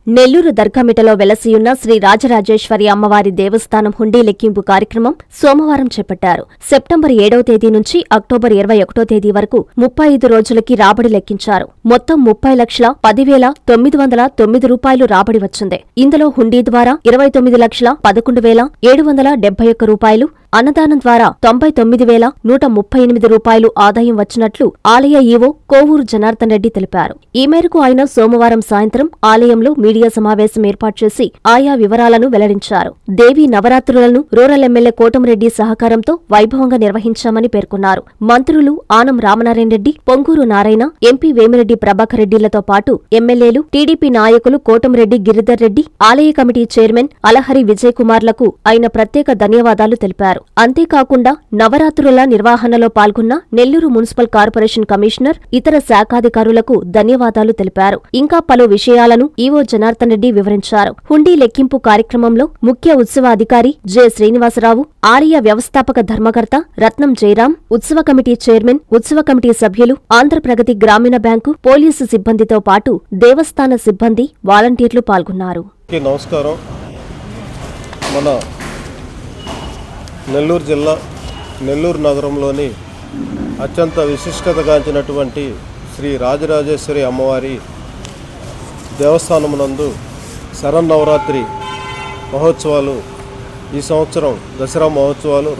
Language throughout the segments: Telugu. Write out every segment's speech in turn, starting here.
నెల్లూరు దర్గామిటలో వెలసియున్న శ్రీ రాజరాజేశ్వరి అమ్మవారి దేవస్థానం హుండీ లెక్కింపు కార్యక్రమం సోమవారం చేపట్టారు సెప్టెంబర్ ఏడవ తేదీ నుంచి అక్టోబర్ ఇరవై ఒకటో తేదీ వరకు ముప్పై ఐదు రోజులకి రాబడి లెక్కించారు మొత్తం ముప్పై లక్షల పదివేల తొమ్మిది వందల తొమ్మిది రూపాయలు రాబడి వచ్చింది ఇందులో హుండీ ద్వారా ఇరవై తొమ్మిది లక్షల పదకొండు వేల ఏడు వందల డెబ్బై ఒక్క రూపాయలు అన్నదానం ద్వారా తొంభై తొమ్మిది వేల నూట ముప్పై ఎనిమిది రూపాయలు ఆదాయం వచ్చినట్లు ఆలయ ఈవో కోవూరు జనార్దన్ రెడ్డి తెలిపారు ఈ మేరకు ఆయన సోమవారం సాయంత్రం ఆలయంలో మీడియా సమావేశం ఏర్పాటు చేసి ఆయా వివరాలను వెల్లడించారు దేవీ నవరాత్రులను రూరల్ ఎమ్మెల్యే కోటంరెడ్డి సహకారంతో వైభవంగా నిర్వహించామని పేర్కొన్నారు మంత్రులు ఆనం రామనారాయణ రెడ్డి పొంగూరు నారాయణ ఎంపీ వేమిరెడ్డి ప్రభాకర్ రెడ్డిలతో పాటు ఎమ్మెల్యేలు టీడీపీ నాయకులు కోటంరెడ్డి గిరిధర్ రెడ్డి ఆలయ కమిటీ చైర్మన్ అలహరి విజయ్ కుమార్లకు ఆయన ప్రత్యేక ధన్యవాదాలు తెలిపారు అంతేకాకుండా నవరాత్రుల నిర్వహణలో పాల్గొన్న నెల్లూరు మున్సిపల్ కార్పొరేషన్ కమిషనర్ ఇతర శాఖాధికారులకు ధన్యవాదాలు తెలిపారు ఇంకా పలు విషయాలను ఈవో జనార్దన్ రెడ్డి వివరించారు హుండీ లెక్కింపు కార్యక్రమంలో ముఖ్య ఉత్సవ అధికారి జె శ్రీనివాసరావు ఆలయ వ్యవస్థాపక ధర్మకర్త రత్నం జయరాం ఉత్సవ కమిటీ చైర్మన్ ఉత్సవ కమిటీ సభ్యులు ఆంధ్రప్రగతి గ్రామీణ బ్యాంకు పోలీసు సిబ్బందితో పాటు దేవస్థాన సిబ్బంది వాలంటీర్లు పాల్గొన్నారు అందరికీ నమస్కారం మన నెల్లూరు జిల్లా నెల్లూరు నగరంలోని అత్యంత విశిష్టతగాంచినటువంటి శ్రీ రాజరాజేశ్వరి అమ్మవారి దేవస్థానమునందు శరన్నవరాత్రి మహోత్సవాలు ఈ సంవత్సరం దసరా మహోత్సవాలు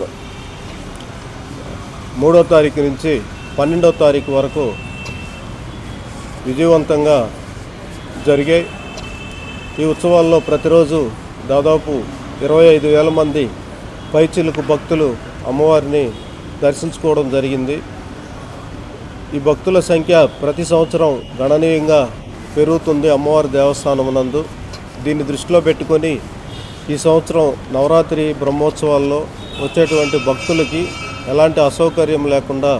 మూడో తారీఖు నుంచి పన్నెండో తారీఖు వరకు విజయవంతంగా జరిగాయి ఈ ఉత్సవాల్లో ప్రతిరోజు దాదాపు ఇరవై ఐదు వేల మంది పైచిలుకు భక్తులు అమ్మవారిని దర్శించుకోవడం జరిగింది ఈ భక్తుల సంఖ్య ప్రతి సంవత్సరం గణనీయంగా పెరుగుతుంది అమ్మవారి దేవస్థానమునందు దీన్ని దృష్టిలో పెట్టుకొని ఈ సంవత్సరం నవరాత్రి బ్రహ్మోత్సవాల్లో వచ్చేటువంటి భక్తులకి ఎలాంటి అసౌకర్యం లేకుండా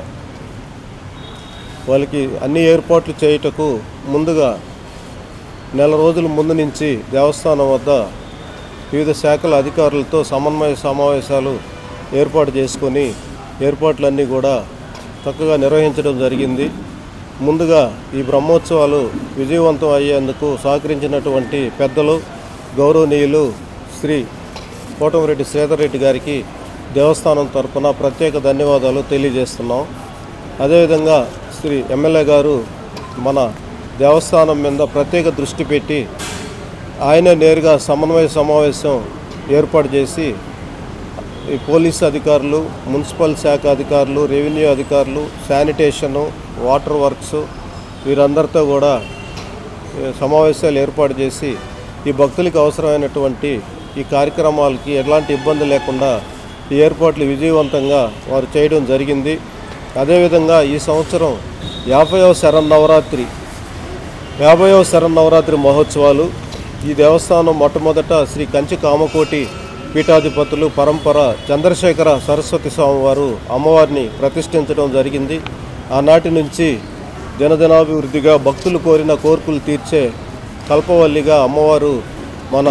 వాళ్ళకి అన్ని ఏర్పాట్లు చేయుటకు ముందుగా నెల రోజుల ముందు నుంచి దేవస్థానం వద్ద వివిధ శాఖల అధికారులతో సమన్వయ సమావేశాలు ఏర్పాటు చేసుకొని ఏర్పాట్లన్నీ కూడా చక్కగా నిర్వహించడం జరిగింది ముందుగా ఈ బ్రహ్మోత్సవాలు విజయవంతం అయ్యేందుకు సహకరించినటువంటి పెద్దలు గౌరవనీయులు శ్రీ కోటమిరెడ్డి శ్రీధర్ రెడ్డి గారికి దేవస్థానం తరపున ప్రత్యేక ధన్యవాదాలు తెలియజేస్తున్నాం అదేవిధంగా శ్రీ ఎమ్మెల్యే గారు మన దేవస్థానం మీద ప్రత్యేక దృష్టి పెట్టి ఆయనే నేరుగా సమన్వయ సమావేశం ఏర్పాటు చేసి ఈ పోలీస్ అధికారులు మున్సిపల్ శాఖ అధికారులు రెవెన్యూ అధికారులు శానిటేషను వాటర్ వర్క్స్ వీరందరితో కూడా ఏ, సమావేశాలు ఏర్పాటు చేసి ఈ భక్తులకు అవసరమైనటువంటి ఈ కార్యక్రమాలకి ఎలాంటి ఇబ్బంది లేకుండా ఈ ఏర్పాట్లు విజయవంతంగా వారు చేయడం జరిగింది అదేవిధంగా ఈ సంవత్సరం యాభైవ శరన్నవరాత్రి యాభైవ శరన్నవరాత్రి మహోత్సవాలు ఈ దేవస్థానం మొట్టమొదట శ్రీ కంచి కామకోటి పీఠాధిపతులు పరంపర చంద్రశేఖర సరస్వతి స్వామి వారు అమ్మవారిని ప్రతిష్ఠించడం జరిగింది ఆనాటి నుంచి దినదినాభివృద్ధిగా భక్తులు కోరిన కోర్కులు తీర్చే కల్పవల్లిగా అమ్మవారు మన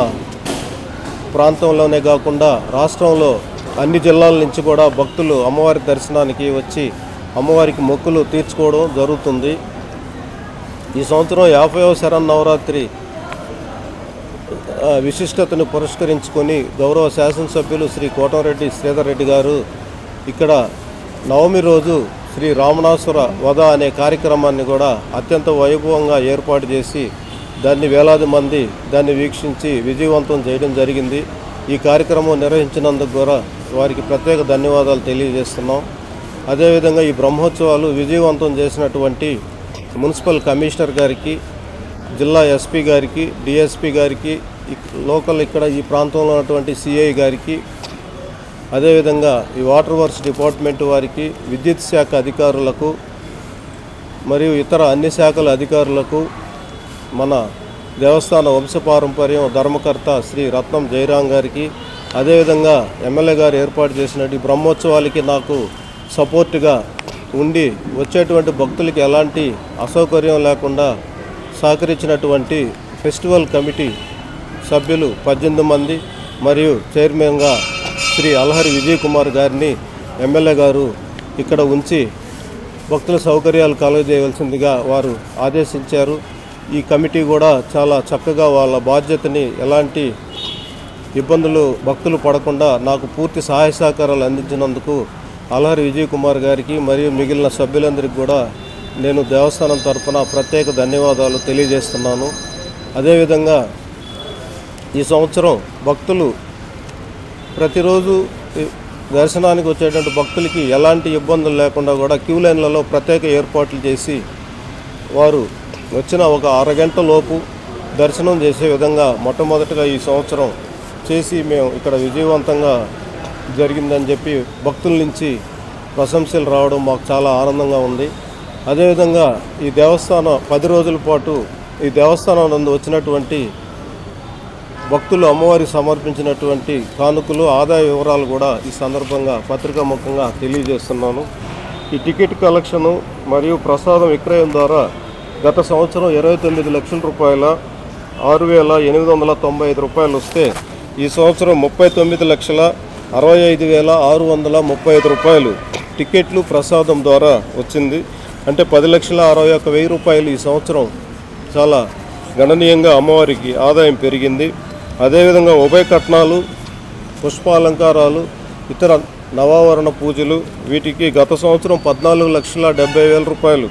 ప్రాంతంలోనే కాకుండా రాష్ట్రంలో అన్ని జిల్లాల నుంచి కూడా భక్తులు అమ్మవారి దర్శనానికి వచ్చి అమ్మవారికి మొక్కులు తీర్చుకోవడం జరుగుతుంది ఈ సంవత్సరం యాభైవ శరన్నవరాత్రి ఆ, విశిష్టతను పురస్కరించుకొని గౌరవ శాసనసభ్యులు శ్రీ కోటంరెడ్డి శ్రీధర్ రెడ్డి గారు ఇక్కడ నవమి రోజు శ్రీ రామణాసుర వధ అనే కార్యక్రమాన్ని కూడా అత్యంత వైభవంగా ఏర్పాటు చేసి దాన్ని వేలాది మంది దాన్ని వీక్షించి విజయవంతం చేయడం జరిగింది ఈ కార్యక్రమం నిర్వహించినందుకు కూడా వారికి ప్రత్యేక ధన్యవాదాలు తెలియజేస్తున్నాం అదేవిధంగా ఈ బ్రహ్మోత్సవాలు విజయవంతం చేసినటువంటి మున్సిపల్ కమిషనర్ గారికి జిల్లా ఎస్పీ గారికి డిఎస్పీ గారికి ఇక్- లోకల్ ఇక్కడ ఈ ప్రాంతంలో ఉన్నటువంటి సిఐ గారికి అదేవిధంగా ఈ వాటర్ వర్క్స్ డిపార్ట్మెంట్ వారికి విద్యుత్ శాఖ అధికారులకు మరియు ఇతర అన్ని శాఖల అధికారులకు మన దేవస్థాన వంశపారంపర్యం ధర్మకర్త శ్రీ రత్నం జయరాం గారికి అదేవిధంగా ఎమ్మెల్యే గారు ఏర్పాటు చేసిన ఈ బ్రహ్మోత్సవాలకి నాకు సపోర్ట్గా ఉండి వచ్చేటువంటి భక్తులకి ఎలాంటి అసౌకర్యం లేకుండా సహకరించినటువంటి ఫెస్టివల్ కమిటీ సభ్యులు పద్దెనిమిది మంది మరియు చైర్మన్గా శ్రీ అల్హరి విజయ్ కుమార్ గారిని ఎమ్మెల్యే గారు ఇక్కడ ఉంచి భక్తుల సౌకర్యాలు కలుగజేయవలసిందిగా వారు ఆదేశించారు ఈ కమిటీ కూడా చాలా చక్కగా వాళ్ళ బాధ్యతని ఎలాంటి ఇబ్బందులు భక్తులు పడకుండా నాకు పూర్తి సహాయ సహకారాలు అందించినందుకు అలహరి విజయ్ కుమార్ గారికి మరియు మిగిలిన సభ్యులందరికీ కూడా నేను దేవస్థానం తరపున ప్రత్యేక ధన్యవాదాలు తెలియజేస్తున్నాను అదేవిధంగా ఈ సంవత్సరం భక్తులు ప్రతిరోజు ఈ దర్శనానికి వచ్చేటువంటి భక్తులకి ఎలాంటి ఇబ్బందులు లేకుండా కూడా క్యూ లైన్లలో ప్రత్యేక ఏర్పాట్లు చేసి వారు వచ్చిన ఒక అరగంట లోపు దర్శనం చేసే విధంగా మొట్టమొదటిగా ఈ సంవత్సరం చేసి మేము ఇక్కడ విజయవంతంగా జరిగిందని చెప్పి భక్తుల నుంచి ప్రశంసలు రావడం మాకు చాలా ఆనందంగా ఉంది అదేవిధంగా ఈ దేవస్థానం పది రోజుల పాటు ఈ దేవస్థానం నందు వచ్చినటువంటి భక్తులు అమ్మవారికి సమర్పించినటువంటి కానుకలు ఆదాయ వివరాలు కూడా ఈ సందర్భంగా పత్రికాముఖంగా తెలియజేస్తున్నాను ఈ టికెట్ కలెక్షను మరియు ప్రసాదం విక్రయం ద్వారా గత సంవత్సరం ఇరవై తొమ్మిది లక్షల రూపాయల ఆరు వేల ఎనిమిది వందల తొంభై ఐదు రూపాయలు వస్తే ఈ సంవత్సరం ముప్పై తొమ్మిది లక్షల అరవై ఐదు వేల ఆరు వందల ముప్పై ఐదు రూపాయలు టికెట్లు ప్రసాదం ద్వారా వచ్చింది అంటే పది లక్షల అరవై ఒక్క వెయ్యి రూపాయలు ఈ సంవత్సరం చాలా గణనీయంగా అమ్మవారికి ఆదాయం పెరిగింది అదేవిధంగా ఉభయ కట్నాలు పుష్పాలంకారాలు ఇతర నవావరణ పూజలు వీటికి గత సంవత్సరం పద్నాలుగు లక్షల డెబ్బై వేల రూపాయలు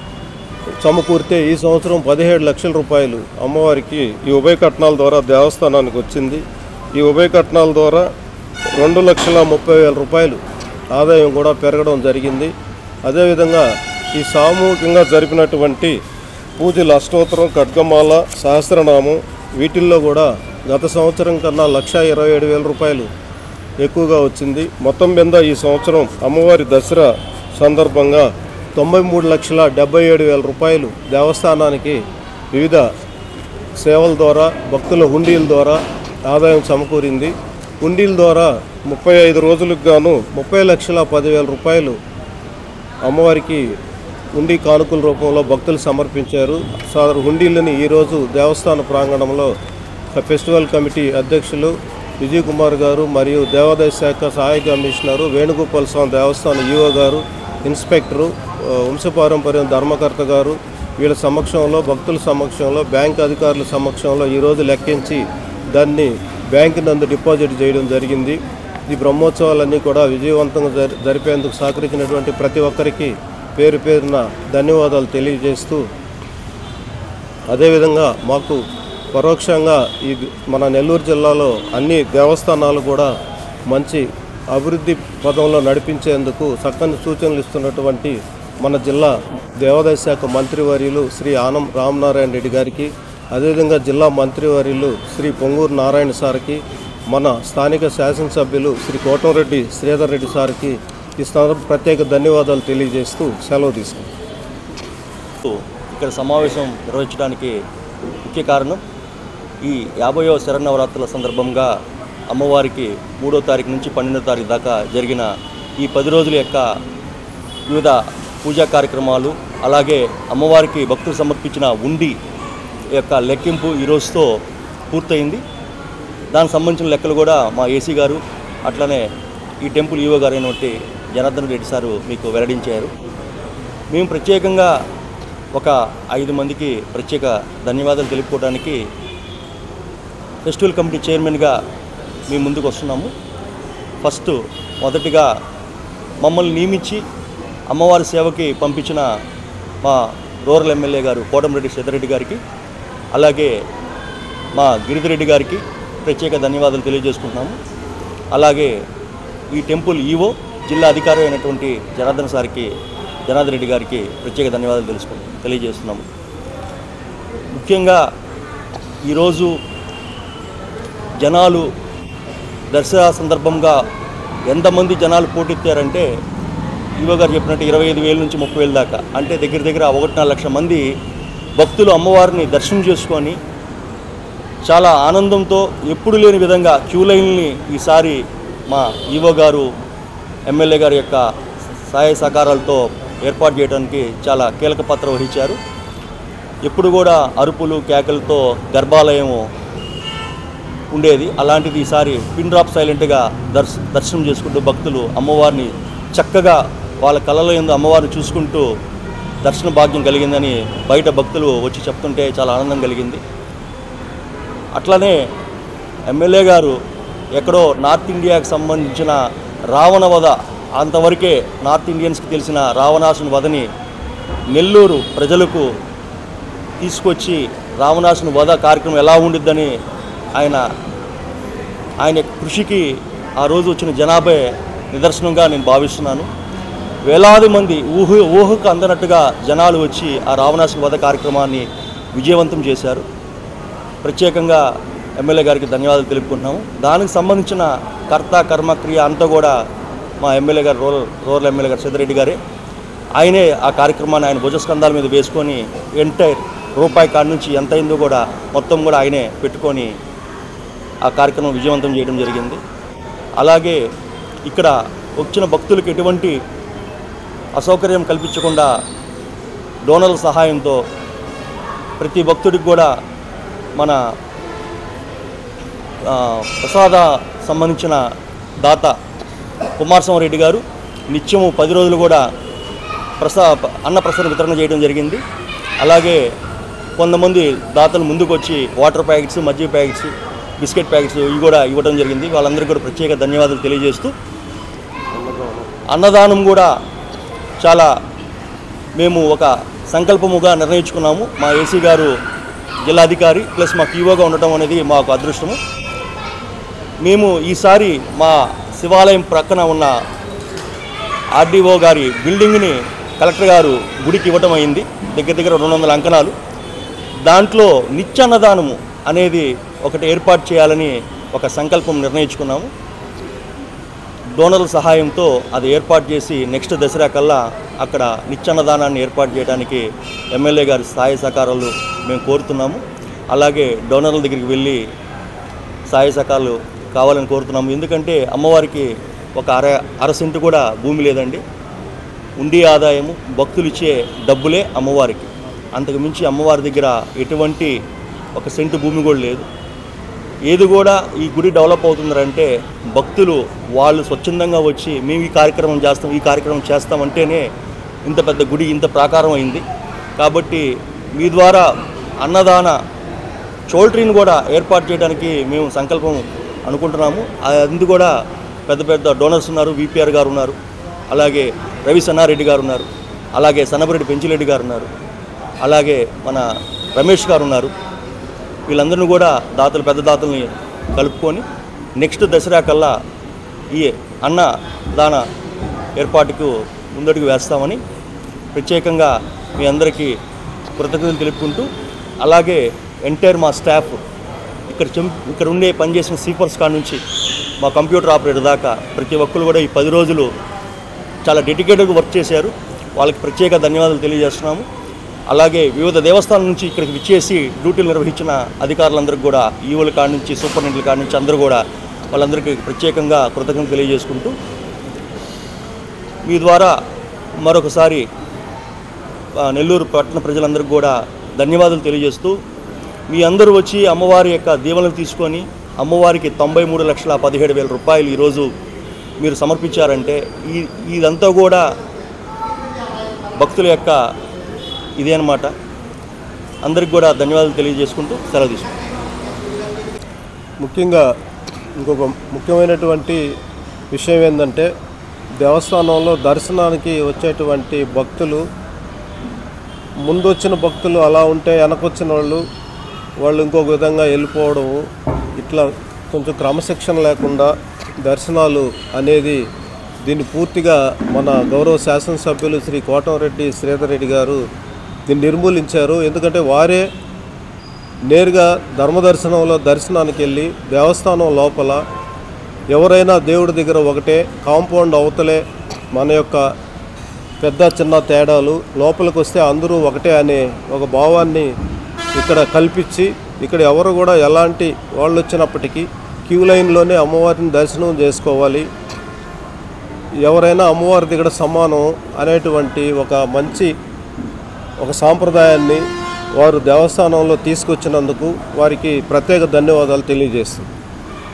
సమకూరితే ఈ సంవత్సరం పదిహేడు లక్షల రూపాయలు అమ్మవారికి ఈ ఉభయ కట్నాల ద్వారా దేవస్థానానికి వచ్చింది ఈ ఉభయ కట్నాల ద్వారా రెండు లక్షల ముప్పై వేల రూపాయలు ఆదాయం కూడా పెరగడం జరిగింది అదేవిధంగా ఈ సామూహికంగా జరిపినటువంటి పూజలు అష్టోత్తరం ఖడ్గమాల సహస్రనామం వీటిల్లో కూడా గత సంవత్సరం కన్నా లక్ష ఇరవై ఏడు వేల రూపాయలు ఎక్కువగా వచ్చింది మొత్తం మీద ఈ సంవత్సరం అమ్మవారి దసరా సందర్భంగా తొంభై మూడు లక్షల డెబ్బై ఏడు వేల రూపాయలు దేవస్థానానికి వివిధ సేవల ద్వారా భక్తుల హుండీల ద్వారా ఆదాయం సమకూరింది హుండీల ద్వారా ముప్పై ఐదు రోజులకు గాను ముప్పై లక్షల పదివేల రూపాయలు అమ్మవారికి హుండీ కానుకల రూపంలో భక్తులు సమర్పించారు సాదరు హుండీలని ఈరోజు దేవస్థాన ప్రాంగణంలో ఫెస్టివల్ కమిటీ అధ్యక్షులు విజయ్ కుమార్ గారు మరియు దేవాదాయ శాఖ సహాయ కమిషనరు వేణుగోపాల స్వామి దేవస్థాన ఈఓ గారు ఇన్స్పెక్టరు ఆ, వంశపారంపర్యం ధర్మకర్త గారు వీళ్ళ సమక్షంలో భక్తుల సమక్షంలో బ్యాంక్ అధికారుల సమక్షంలో ఈరోజు లెక్కించి దాన్ని బ్యాంకు నందు డిపాజిట్ చేయడం జరిగింది ఈ బ్రహ్మోత్సవాలన్నీ కూడా విజయవంతంగా జరి జరిపేందుకు సహకరించినటువంటి ప్రతి ఒక్కరికి పేరు పేరున ధన్యవాదాలు తెలియజేస్తూ అదేవిధంగా మాకు పరోక్షంగా ఈ మన నెల్లూరు జిల్లాలో అన్ని దేవస్థానాలు కూడా మంచి అభివృద్ధి పదంలో నడిపించేందుకు చక్కని సూచనలు ఇస్తున్నటువంటి మన జిల్లా దేవాదాయ శాఖ మంత్రివర్యులు శ్రీ ఆనం రామనారాయణ రెడ్డి గారికి అదేవిధంగా జిల్లా మంత్రివర్యులు శ్రీ పొంగూరు నారాయణ సార్కి మన స్థానిక శాసనసభ్యులు శ్రీ కోటంరెడ్డి శ్రీధర్ రెడ్డి సార్కి ఈ సందర్భ ప్రత్యేక ధన్యవాదాలు తెలియజేస్తూ సెలవు తీసుకుంటాం ఇక్కడ సమావేశం నిర్వహించడానికి ముఖ్య కారణం ఈ యాభైవ శరన్నవరాత్రుల సందర్భంగా అమ్మవారికి మూడో తారీఖు నుంచి పన్నెండో తారీఖు దాకా జరిగిన ఈ పది రోజుల యొక్క వివిధ పూజా కార్యక్రమాలు అలాగే అమ్మవారికి భక్తులు సమర్పించిన ఉండి యొక్క లెక్కింపు ఈ రోజుతో పూర్తయింది దానికి సంబంధించిన లెక్కలు కూడా మా ఏసీ గారు అట్లనే ఈ టెంపుల్ ఈవో గారు అయినటువంటి జనార్దన్ రెడ్డి సారు మీకు వెల్లడించారు మేము ప్రత్యేకంగా ఒక ఐదు మందికి ప్రత్యేక ధన్యవాదాలు తెలుపుకోవడానికి ఫెస్టివల్ కమిటీ చైర్మన్గా మీ ముందుకు వస్తున్నాము ఫస్ట్ మొదటిగా మమ్మల్ని నియమించి అమ్మవారి సేవకి పంపించిన మా రూరల్ ఎమ్మెల్యే గారు కోటంరెడ్డి సిద్ధారెడ్డి గారికి అలాగే మా గిరిధిరెడ్డి గారికి ప్రత్యేక ధన్యవాదాలు తెలియజేసుకుంటున్నాము అలాగే ఈ టెంపుల్ ఈవో జిల్లా అధికారి అయినటువంటి జనార్దన్ సార్కి జనార్దన్ రెడ్డి గారికి ప్రత్యేక ధన్యవాదాలు తెలుసుకు తెలియజేస్తున్నాము ముఖ్యంగా ఈరోజు జనాలు దసరా సందర్భంగా ఎంతమంది జనాలు పోటెత్తారంటే ఈవో గారు చెప్పినట్టు ఇరవై ఐదు వేల నుంచి ముప్పై వేల దాకా అంటే దగ్గర దగ్గర ఒకటిన్నర లక్ష మంది భక్తులు అమ్మవారిని దర్శనం చేసుకొని చాలా ఆనందంతో ఎప్పుడు లేని విధంగా క్యూ లైన్ని ఈసారి మా ఈవో గారు ఎమ్మెల్యే గారి యొక్క సహాయ సహకారాలతో ఏర్పాటు చేయడానికి చాలా కీలక పాత్ర వహించారు ఎప్పుడు కూడా అరుపులు కేకలతో గర్భాలయం ఉండేది అలాంటిది ఈసారి పిన్ డ్రాప్ సైలెంట్గా దర్శ దర్శనం చేసుకుంటూ భక్తులు అమ్మవారిని చక్కగా వాళ్ళ కళలో ఎందు అమ్మవారిని చూసుకుంటూ దర్శన భాగ్యం కలిగిందని బయట భక్తులు వచ్చి చెప్తుంటే చాలా ఆనందం కలిగింది అట్లనే ఎమ్మెల్యే గారు ఎక్కడో నార్త్ ఇండియాకి సంబంధించిన రావణ వధ అంతవరకే నార్త్ ఇండియన్స్కి తెలిసిన రావణాసుని వధని నెల్లూరు ప్రజలకు తీసుకొచ్చి రావణాసుని వధ కార్యక్రమం ఎలా ఉండిద్దని ఆయన ఆయన కృషికి ఆ రోజు వచ్చిన జనాభా నిదర్శనంగా నేను భావిస్తున్నాను వేలాది మంది ఊహ ఊహకు అందనట్టుగా జనాలు వచ్చి ఆ రావణాసుని వధ కార్యక్రమాన్ని విజయవంతం చేశారు ప్రత్యేకంగా ఎమ్మెల్యే గారికి ధన్యవాదాలు తెలుపుకుంటున్నాము దానికి సంబంధించిన కర్త కర్మ క్రియ అంతా కూడా మా ఎమ్మెల్యే గారు రూరల్ రూరల్ ఎమ్మెల్యే గారు సిద్ధిరెడ్డి గారే ఆయనే ఆ కార్యక్రమాన్ని ఆయన భుజస్కంధాల మీద వేసుకొని ఎంటైర్ రూపాయి కాడి నుంచి ఎంత అయిందో కూడా మొత్తం కూడా ఆయనే పెట్టుకొని ఆ కార్యక్రమం విజయవంతం చేయడం జరిగింది అలాగే ఇక్కడ వచ్చిన భక్తులకు ఎటువంటి అసౌకర్యం కల్పించకుండా డోనర్ల సహాయంతో ప్రతి భక్తుడికి కూడా మన ఆ, ప్రసాద సంబంధించిన దాత కుమారస్వామి రెడ్డి గారు నిత్యము పది రోజులు కూడా ప్రసా అన్న ప్రసాదం వితరణ చేయడం జరిగింది అలాగే కొంతమంది దాతలు ముందుకు వచ్చి వాటర్ ప్యాకెట్స్ మజ్జిగ ప్యాకెట్స్ బిస్కెట్ ప్యాకెట్స్ ఇవి కూడా ఇవ్వడం జరిగింది వాళ్ళందరికీ కూడా ప్రత్యేక ధన్యవాదాలు తెలియజేస్తూ అన్నదానం కూడా చాలా మేము ఒక సంకల్పముగా నిర్ణయించుకున్నాము మా ఏసీ గారు జిల్లాధికారి ప్లస్ మాకు ఈవోగా ఉండటం అనేది మాకు అదృష్టము మేము ఈసారి మా శివాలయం ప్రక్కన ఉన్న ఆర్డీఓ గారి బిల్డింగ్ని కలెక్టర్ గారు గుడికి ఇవ్వటం అయింది దగ్గర దగ్గర రెండు వందల అంకణాలు దాంట్లో నిత్యాన్నదానము అనేది ఒకటి ఏర్పాటు చేయాలని ఒక సంకల్పం నిర్ణయించుకున్నాము డోనర్ల సహాయంతో అది ఏర్పాటు చేసి నెక్స్ట్ దసరా కల్లా అక్కడ నిత్యాన్నదానాన్ని ఏర్పాటు చేయడానికి ఎమ్మెల్యే గారి సహాయ సహకారాలు మేము కోరుతున్నాము అలాగే డోనర్ల దగ్గరికి వెళ్ళి సహాయ సహకారాలు కావాలని కోరుతున్నాము ఎందుకంటే అమ్మవారికి ఒక అర అర సెంటు కూడా భూమి లేదండి ఉండి ఆదాయము భక్తులు ఇచ్చే డబ్బులే అమ్మవారికి అంతకు మించి అమ్మవారి దగ్గర ఎటువంటి ఒక సెంటు భూమి కూడా లేదు ఏది కూడా ఈ గుడి డెవలప్ అవుతుందంటే భక్తులు వాళ్ళు స్వచ్ఛందంగా వచ్చి మేము ఈ కార్యక్రమం చేస్తాం ఈ కార్యక్రమం చేస్తామంటేనే ఇంత పెద్ద గుడి ఇంత ప్రాకారం అయింది కాబట్టి మీ ద్వారా అన్నదాన చోల్ట్రీని కూడా ఏర్పాటు చేయడానికి మేము సంకల్పం అనుకుంటున్నాము అందు కూడా పెద్ద పెద్ద డోనర్స్ ఉన్నారు విపిఆర్ గారు ఉన్నారు అలాగే రవి సన్నారెడ్డి గారు ఉన్నారు అలాగే సన్నబరెడ్డి పెంచిరెడ్డి గారు ఉన్నారు అలాగే మన రమేష్ గారు ఉన్నారు వీళ్ళందరినీ కూడా దాతలు పెద్ద దాతల్ని కలుపుకొని నెక్స్ట్ దసరా కల్లా ఈ అన్న దాన ఏర్పాటుకు ముందడుగు వేస్తామని ప్రత్యేకంగా మీ అందరికీ కృతజ్ఞతలు తెలుపుకుంటూ అలాగే ఎంటైర్ మా స్టాఫ్ ఇక్కడ చెం ఇక్కడ ఉండే పనిచేసిన సీపర్స్ కాడ నుంచి మా కంప్యూటర్ ఆపరేటర్ దాకా ప్రతి ఒక్కరు కూడా ఈ పది రోజులు చాలా డెడికేటెడ్గా వర్క్ చేశారు వాళ్ళకి ప్రత్యేక ధన్యవాదాలు తెలియజేస్తున్నాము అలాగే వివిధ దేవస్థానాల నుంచి ఇక్కడికి విచ్చేసి డ్యూటీలు నిర్వహించిన అధికారులందరికీ కూడా ఈవుల కాడ నుంచి సూపరింటెండెంట్ల కాడ నుంచి అందరూ కూడా వాళ్ళందరికీ ప్రత్యేకంగా కృతజ్ఞతలు తెలియజేసుకుంటూ మీ ద్వారా మరొకసారి ఆ, నెల్లూరు పట్టణ ప్రజలందరికీ కూడా ధన్యవాదాలు తెలియజేస్తూ మీ అందరూ వచ్చి అమ్మవారి యొక్క దీవెనలు తీసుకొని అమ్మవారికి తొంభై మూడు లక్షల పదిహేడు వేల రూపాయలు ఈరోజు మీరు సమర్పించారంటే ఈ ఇదంతా కూడా భక్తుల యొక్క ఇదే అన్నమాట అందరికి కూడా ధన్యవాదాలు తెలియజేసుకుంటూ సెలవు తీసుకుంటాం ముఖ్యంగా ఇంకొక ముఖ్యమైనటువంటి విషయం ఏంటంటే దేవస్థానంలో దర్శనానికి వచ్చేటువంటి భక్తులు ముందు వచ్చిన భక్తులు అలా ఉంటే వెనకొచ్చిన వాళ్ళు వాళ్ళు ఇంకొక విధంగా వెళ్ళిపోవడము ఇట్లా కొంచెం క్రమశిక్షణ లేకుండా దర్శనాలు అనేది దీన్ని పూర్తిగా మన గౌరవ శాసనసభ్యులు శ్రీ కోటంరెడ్డి శ్రీధర్ రెడ్డి గారు దీన్ని నిర్మూలించారు ఎందుకంటే వారే నేరుగా ధర్మదర్శనంలో దర్శనానికి వెళ్ళి దేవస్థానం లోపల ఎవరైనా దేవుడి దగ్గర ఒకటే కాంపౌండ్ అవతలే మన యొక్క పెద్ద చిన్న తేడాలు లోపలికి వస్తే అందరూ ఒకటే అనే ఒక భావాన్ని ఇక్కడ కల్పించి ఇక్కడ ఎవరు కూడా ఎలాంటి వాళ్ళు వచ్చినప్పటికీ క్యూ లైన్లోనే అమ్మవారిని దర్శనం చేసుకోవాలి ఎవరైనా అమ్మవారి దగ్గర సమానం అనేటువంటి ఒక మంచి ఒక సాంప్రదాయాన్ని వారు దేవస్థానంలో తీసుకొచ్చినందుకు వారికి ప్రత్యేక ధన్యవాదాలు తెలియజేస్తుంది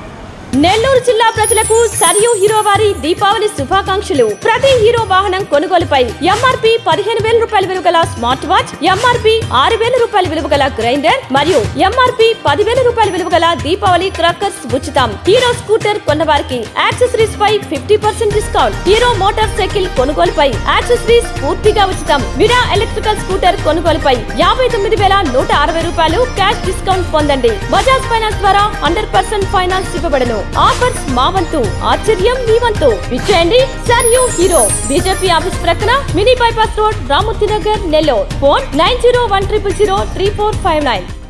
నెల్లూరు జిల్లా ప్రజలకు సరియు హీరో వారి దీపావళి శుభాకాంక్షలు ప్రతి హీరో వాహనం కొనుగోలుపై ఎంఆర్పి పదిహేను వేల రూపాయల విలువ గల స్మార్ట్ వాచ్ ఎంఆర్పి ఆరు వేల రూపాయల విలువ గల గ్రైండర్ మరియు ఎంఆర్పి పదివేల రూపాయల విలువ గల దీపావళి క్రాకర్స్ ఉచితం హీరో స్కూటర్ కొన్న వారికి యాక్సెసరీస్ పై fifty percent discount Hero motorcycle కొనుగోలుపై యాక్సెసరీస్ పూర్తిగా ఉచితం విడా ఎలక్ట్రికల్ స్కూటర్ కొనుగోలుపై యాభై తొమ్మిది వేల నూట అరవై రూపాయలు క్యాష్ డిస్కౌంట్ పొందండి బజాజ్ ఫైనాన్స్ ద్వారా హండ్రెడ్ పర్సెంట్ ఫైనాన్స్ ఇవ్వబడను ఆఫర్స్ మా వంతు ఆశ్చర్యం మీ వంతు విచ్చేయండి sir you Hero BJP office ప్రక్కన mini bypass road Ramurthy Nagar Nellore phone nine zero one triple zero three four five nine